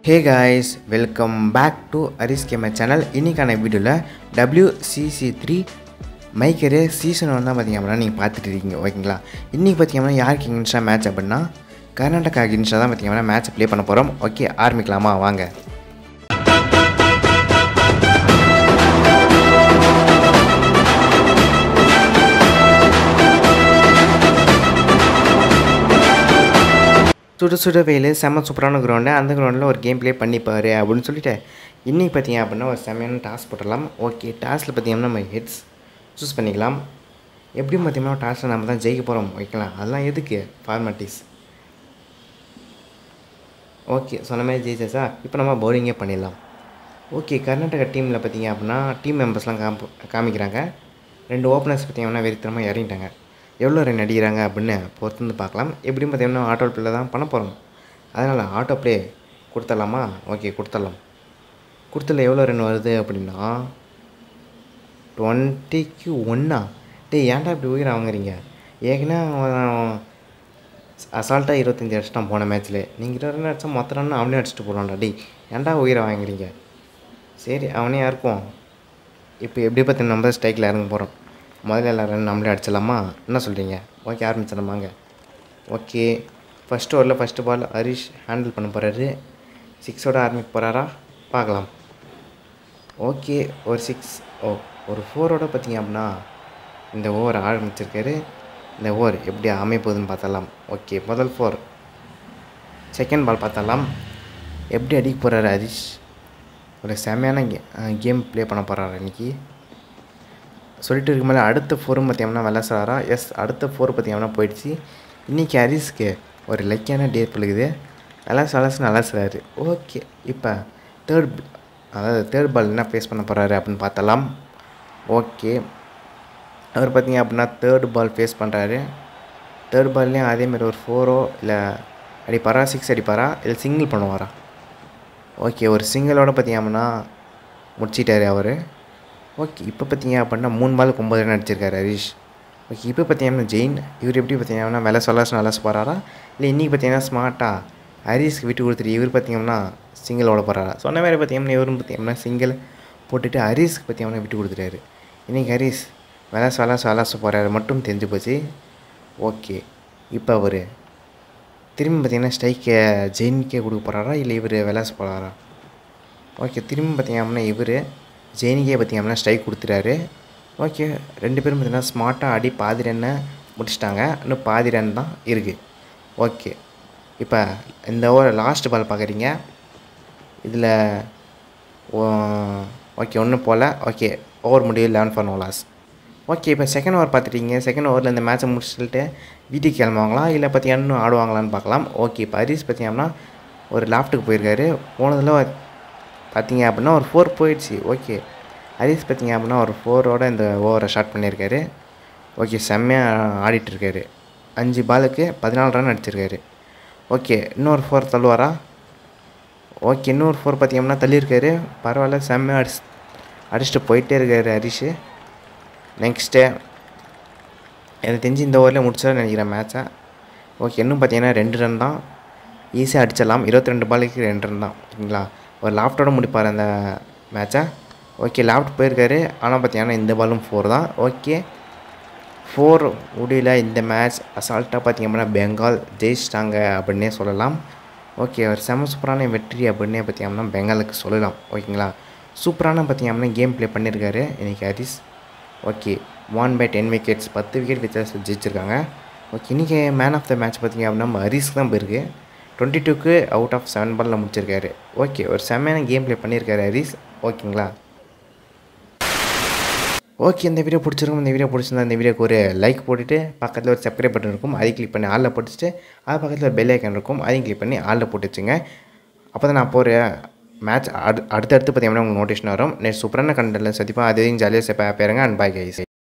hey guys welcome back to Haris gamer channel இன்றைக்கான வீடியோவில் WCC three மைக்கரு சீசன் ஒன் தான் பார்த்தீங்க அப்படின்னா நீங்கள் பார்த்துட்டு இருக்கீங்க ஓகேங்களா இன்றைக்கி பார்த்தீங்கன்னா யாருக்கு இங்கிலீஷாக மேட்ச் அப்படின்னா கர்நாடகா இங்கிலீஷாக தான் பார்த்தீங்கன்னா மேட்ச் ப்ளே பண்ண போகிறோம் ஓகே ஆரம்பிக்கலாமா வாங்க சுட சுட வெயில் செம்ம சூப்பரான கிரவுண்டு அந்த கிரவுண்டில் ஒரு கேம் ப்ளே பண்ணிப்பார் அப்படின்னு சொல்லிட்டு இன்றைக்கி பார்த்தீங்க அப்படின்னா ஒரு செம்மையான டாஸ் போட்டுடலாம் ஓகே டாஸில் பார்த்தீங்கன்னா நம்ம ஹெட்ஸ் சூஸ் பண்ணிக்கலாம் எப்படியும் பார்த்தீங்கன்னா டாஸில் நம்ம தான் ஜெயிக்க போகிறோம் வைக்கலாம் அதெல்லாம் எதுக்கு ஃபார்மாலிட்டிஸ் ஓகே சொன்ன மாதிரி ஜெயிச்சாச்சா இப்போ நம்ம பவுலிங்கே பண்ணிடலாம் ஓகே கர்நாடகா டீமில் பார்த்தீங்க அப்படின்னா டீம் மெம்பர்ஸ்லாம் காம் காமிக்கிறாங்க ரெண்டு ஓப்பனர்ஸ் பார்த்தீங்கன்னா வெறித்தனமாக இறங்கிட்டாங்க எவ்வளோ ரன் அடிக்கிறாங்க அப்படின்னு பொறுத்து வந்து பார்க்கலாம் எப்படியும் பார்த்தீங்கன்னா ஆட்டோ ப்ளே தான் பண்ண போகிறோம் அதனால் ஆட்டோ ப்ளே கொடுத்துடலாமா ஓகே கொடுத்துடலாம் கொடுத்துல எவ்வளோ ரன் வருது அப்படின்னா டுவெண்ட்டிக்கு ஒன்றா டேய் ஏன்டா இப்படி உயிரை வாங்குறீங்க ஏற்கனவே அவன் அசால்ட்டாக இருபத்தஞ்சி அடிச்சிட்டான் போன மேட்ச்சில் நீங்கள் இருபது ரன் அடித்தா மொத்த ரன் அவனே அடிச்சுட்டு போகிறான்டா டேய் ஏன்டா உயிரை வாங்குறீங்க சரி அவனே யாருக்கும் இப்போ எப்படி பார்த்து நம்ம ஸ்ட்ரைக்கில் இறங்க போகிறோம் முதல்ல எல்லாரும் நம்மளே அடிச்சிடலாமா என்ன சொல்கிறீங்க ஓகே ஆரம்பிச்சிடலாமாங்க ஓகே ஃபஸ்ட் ஓவரில் ஃபஸ்ட்டு பால் ஹரிஷ் ஹேண்டில் பண்ண போகிறாரு சிக்ஸோட ஆரம்பிக்க போகிறாரா பார்க்கலாம் ஓகே ஒரு சிக்ஸ் ஓ ஒரு ஃபோரோட பார்த்தீங்க அப்படின்னா இந்த ஓவர் ஆரம்பிச்சிருக்காரு இந்த ஓவர் எப்படி அமைய போகுதுன்னு பார்த்தலாம் ஓகே முதல் ஃபோர் செகண்ட் பால் பார்த்தலாம் எப்படி அடிக்க போகிறாரு ஹரிஷ் ஒரு செமையான கே கேம் ப்ளே பண்ண போகிறாரு இன்றைக்கி சொல்லிட்டு இருக்க மேலே அடுத்த ஃபோரும் பார்த்தீங்கன்னா விளாசாரா எஸ் அடுத்த ஃபோர் பார்த்தீங்கன்னா போயிடுச்சு இன்றைக்கி ஹரிஸ்க்கு ஒரு லக்கியான டே பழுகுது விளாஸ் விளாசுன்னு விளாசுறாரு ஓகே இப்போ தேர்ட் அதாவது தேர்ட் பால் என்ன ஃபேஸ் பண்ண போகிறாரு அப்படின்னு பார்த்தலாம் ஓகே அவர் பார்த்தீங்க அப்படின்னா தேர்ட் பால் ஃபேஸ் பண்ணுறாரு தேர்ட் பால்லேயும் அதேமாதிரி ஒரு ஃபோரோ இல்லை அடிப்பாரா சிக்ஸ் அடிப்பாரா இல்லை சிங்கிள் பண்ணுவாரா ஓகே ஒரு சிங்கிளோட பார்த்தீங்க அப்படின்னா முடிச்சிட்டாரு அவர் ஓகே இப்போ பார்த்தீங்க அப்படின்னா மூணு பாலுக்கு ஒம்பது ரன் அடிச்சிருக்காரு ஹரிஷ் ஓகே இப்போ பார்த்தீங்கன்னா ஜெயின் இவர் எப்படி பார்த்தீங்கன்னா வெலை சொல்லாஸ் நல்லா போகிறாரா இல்லை இன்றைக்கி பார்த்தீங்கன்னா ஸ்மார்ட்டாக ஹரிஷ்க்கு விட்டு கொடுத்துட்டு இவர் பார்த்தீங்கன்னா சிங்கிள் ஓட போகிறாரா சொன்ன மாதிரி பார்த்தீங்கன்னா இவரும் பார்த்தீங்கன்னா சிங்கிள் போட்டுட்டு ஹரிஷ்க்கு பார்த்தீங்கன்னா விட்டு கொடுத்துட்டாரு இன்றைக்கி ஹரிஷ் வெலாஸ் வெலாஸ் வெலாஸ் போகிறாரு மட்டும் தெரிஞ்சு போச்சு ஓகே இப்போ அவர் திரும்பி பார்த்தீங்கன்னா ஸ்ட்ரைக்கை ஜெயினுக்கே கொடுக்க போகிறாரா இல்லை இவர் வெலாஸ் போகிறாரா ஓகே திரும்பி பார்த்தீங்க அப்படின்னா இவர் ஜெயினிக்கே பார்த்தீங்க அப்படின்னா ஸ்ட்ரைக் கொடுத்துட்டாரு ஓகே ரெண்டு பேரும் பார்த்தீங்கன்னா ஸ்மார்ட்டாக ஆடி பாதி ரன்னை முடிச்சிட்டாங்க இன்னும் பாதி ரன் தான் இருக்குது ஓகே இப்போ இந்த ஓவர் லாஸ்ட் பால் பார்க்குறீங்க இதில் ஓகே ஒன்றும் போல் ஓகே ஓவர் முடிவு eleven for no loss okay இப்போ செகண்ட் ஓவர் பார்த்துட்டீங்க செகண்ட் ஓவரில் இந்த மேட்ச்சை முடிச்சுட்டு வீட்டுக்கு கிளம்புவாங்களா இல்லை பார்த்தீங்கன்னா இன்னும் ஆடுவாங்களான்னு பார்க்கலாம் ஓகே இப்போ ஹரிஸ் பார்த்தீங்கன்னா ஒரு லாஃப்ட்டுக்கு போயிருக்காரு போனதில் பார்த்தீங்க அப்படின்னா ஒரு ஃபோர் போயிடுச்சு ஓகே ஹரிஸ் பார்த்தீங்க அப்படின்னா ஒரு ஃபோரோட இந்த ஓவரை ஸ்டார்ட் பண்ணியிருக்காரு ஓகே செம்மையாக ஆடிட்டுருக்காரு அஞ்சு பாலுக்கு பதினாலு ரன் அடிச்சிருக்காரு ஓகே இன்னொரு ஃபோர் தள்ளுவாரா ஓகே இன்னொரு ஃபோர் பார்த்தீங்கன்னா தள்ளியிருக்காரு பரவாயில்ல செம்மையாக அடிச்சு அடிச்சுட்டு போயிட்டே இருக்காரு ஹரிஷு நெக்ஸ்ட்டு எனக்கு தெரிஞ்சு இந்த ஓவரில் முடிச்சா நினைக்கிறேன் மேட்ச்சை ஓகே இன்னும் பார்த்தீங்கன்னா ரெண்டு ரன் தான் ஈஸியாக அடிச்சிடலாம் இருபத்தி ரெண்டு பாலுக்கு ரெண்டு ரன் தான் ஓகேங்களா ஒரு லாஃப்டோட முடிப்பார் அந்த மேட்சை ஓகே லாஃப்ட் போயிருக்காரு ஆனால் பார்த்தீங்கன்னா இந்த பாலும் ஃபோர் தான் ஓகே ஃபோர் முடியல இந்த மேட்ச் அசால்ட்டாக பார்த்திங்க அப்படின்னா பெங்கால் ஜெயிச்சிட்டாங்க அப்படின்னே சொல்லலாம் ஓகே ஒரு செம சூப்பரான வெற்றி அப்படின்னே பார்த்திங்கன்னா பெங்காலுக்கு சொல்லலாம் ஓகேங்களா சூப்பரான பார்த்திங்க அப்படின்னா கேம் ப்ளே பண்ணியிருக்காரு இன்றைக்கி Haris okay one by ten wickets பத்து விக்கெட் வித்தியாசம் ஜெயிச்சிருக்காங்க ஓகே இன்றைக்கி மேன் ஆஃப் த மேட்ச் பார்த்திங்க அப்படின்னா நம்ம ஹரிஸ்க்கு தான் போயிருக்கு டுவெண்ட்டி டூக்கு அவுட் ஆஃப் செவன் பாலில் முடிச்சிருக்காரு ஓகே ஒரு செம்மையான கேம் ப்ளே பண்ணியிருக்காரு ஹரிஸ் ஓகேங்களா ஓகே இந்த வீடியோ பிடிச்சிருக்கும் இந்த வீடியோ பிடிச்சிருந்தா இந்த வீடியோக்கு ஒரு லைக் போட்டுட்டு பக்கத்தில் ஒரு சப்ஸ்கிரைப் பட்டன் இருக்கும் அதையும் கிளிக் பண்ணி ஆளில் போட்டுட்டு அது பக்கத்தில் ஒரு பெல் ஐக்கன் இருக்கும் அதையும் கிளிக் பண்ணி ஆளில் போட்டு வச்சுங்க அப்போ தான் நான் போகிற மேட்ச் அடு அடுத்தடுத்து பார்த்தீங்கன்னா உங்களுக்கு நோட்டிஃபிகேஷன் வரும் நெக்ஸ்ட் சூப்பரான கண்டென்ட்டில் சந்திப்போம் அதையும் ஜாலியாக சேப்பாக பேருங்க அண்ட் பாய் கைஸ்